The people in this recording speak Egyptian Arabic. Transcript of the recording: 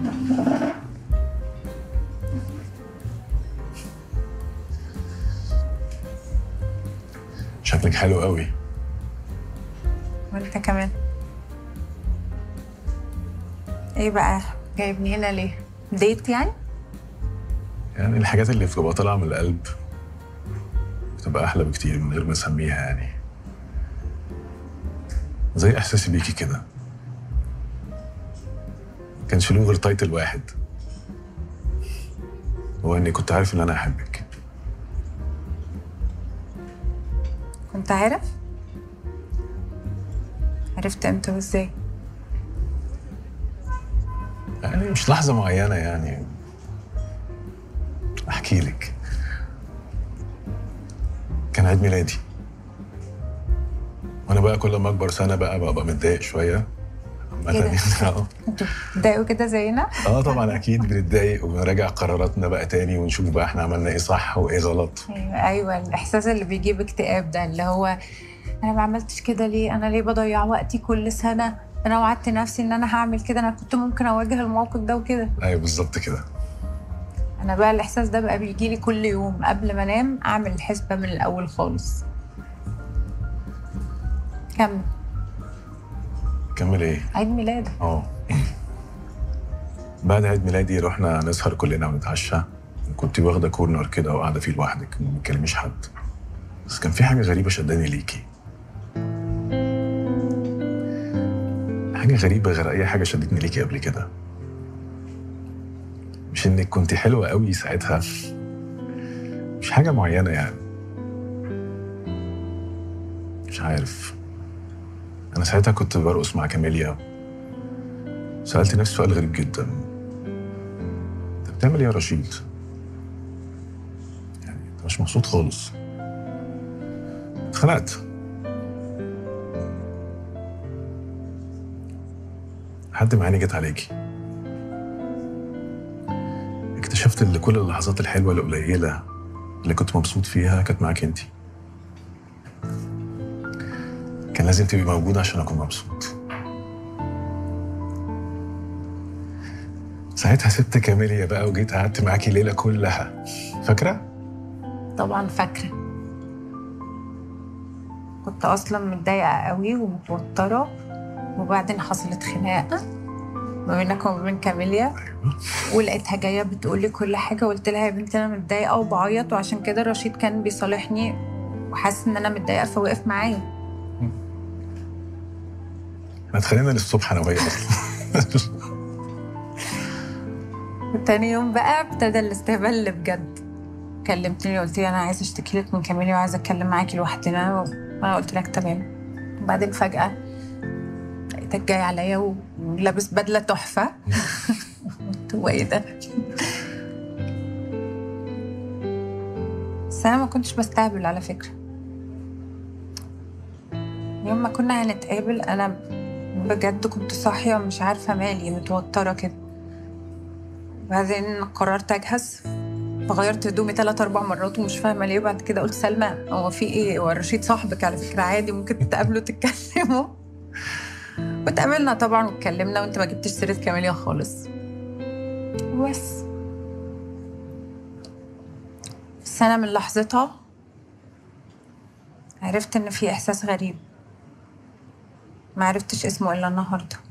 شكلك حلو قوي وانت كمان ايه بقى جايبني هنا ليه ديت يعني يعني الحاجات اللي بتبقى طالعه من القلب بتبقى احلى بكتير من غير ما اسميها يعني زي احساسي بيكي كده ما كانش له غير تايتل واحد هو اني كنت عارف ان انا احبك كنت عارف عرفت امتى وازاي يعني مش لحظه معينه يعني احكي لك كان عيد ميلادي وانا بقى كل ما اكبر سنه بقى ببقى متضايق شويه عامة كده. يعني. اه انتوا بتضايقوا كده زينا اه طبعا اكيد بنتضايق وبنراجع قراراتنا بقى تاني ونشوف بقى احنا عملنا ايه صح وايه غلط ايوه ايوه الاحساس اللي بيجيب اكتئاب ده اللي هو انا ما عملتش كده ليه انا ليه بضيع وقتي كل سنه انا وعدت نفسي ان انا هعمل كده انا كنت ممكن اواجه الموقف ده وكده ايوه بالظبط كده انا بقى الاحساس ده بقى بيجي لي كل يوم قبل ما انام اعمل الحسبه من الاول خالص كمل كمل ايه عيد ميلادك اه بعد عيد ميلادي رحنا نسهر كلنا ونتعشى كنت واخده كورنر كده وقاعده فيه لوحدك ما بتكلميش حد بس كان في حاجه غريبه شداني ليكي حاجه غريبه غير اي حاجه شدتني ليكي قبل كده مش انك كنت حلوه قوي ساعتها مش حاجه معينه يعني مش عارف انا ساعتها كنت برقص مع كاميليا سألت نفسي سؤال غريب جدا انت بتعمل ايه يا رشيد؟ يعني انت مش مبسوط خالص اتخنقت لحد ما عيني جت عليكي اكتشفت ان كل اللحظات الحلوه القليله اللي كنت مبسوط فيها كانت معاك انت كان لازم تبقي موجوده عشان اكون مبسوط ساعتها سبت كاميليا بقى وجيت قعدت معاكي الليله كلها فاكره؟ طبعا فاكره كنت اصلا متضايقه قوي ومتوتره وبعدين حصلت خناقه ما بينك وما بين كاميليا ولقيتها جايه بتقول لي كل حاجه وقلت لها يا بنتي انا متضايقه وبعيط وعشان كده رشيد كان بيصالحني وحاسس ان انا متضايقه فوقف معايا احنا اتخانقنا للصبح انا وهي اصلا تاني يوم بقى ابتدى الاستهبال اللي بجد كلمتني قلت لي انا عايزه اشتكي لك من كاميليا وعايزه اتكلم معاكي لوحدنا وانا قلت لك تمام وبعدين فجاه لقيتك جاي عليا و- ولابس بدله تحفه قلت هو ايه ده بس انا ما كنتش بستهبل على فكره يوم ما كنا هنتقابل انا بجد كنت صاحيه مش عارفه مالي متوتره كده بعدين قررت اجهز فغيرت هدومي ثلاث اربع مرات ومش فاهمه ليه بعد كده قلت سلمى هو في ايه هو رشيد صاحبك على فكره عادي ممكن تتقابلوا تتكلموا واتقابلنا طبعا واتكلمنا وانت ما جبتش سيره كاميليا خالص بس بس انا من لحظتها عرفت ان في احساس غريب ما عرفتش اسمه الا النهارده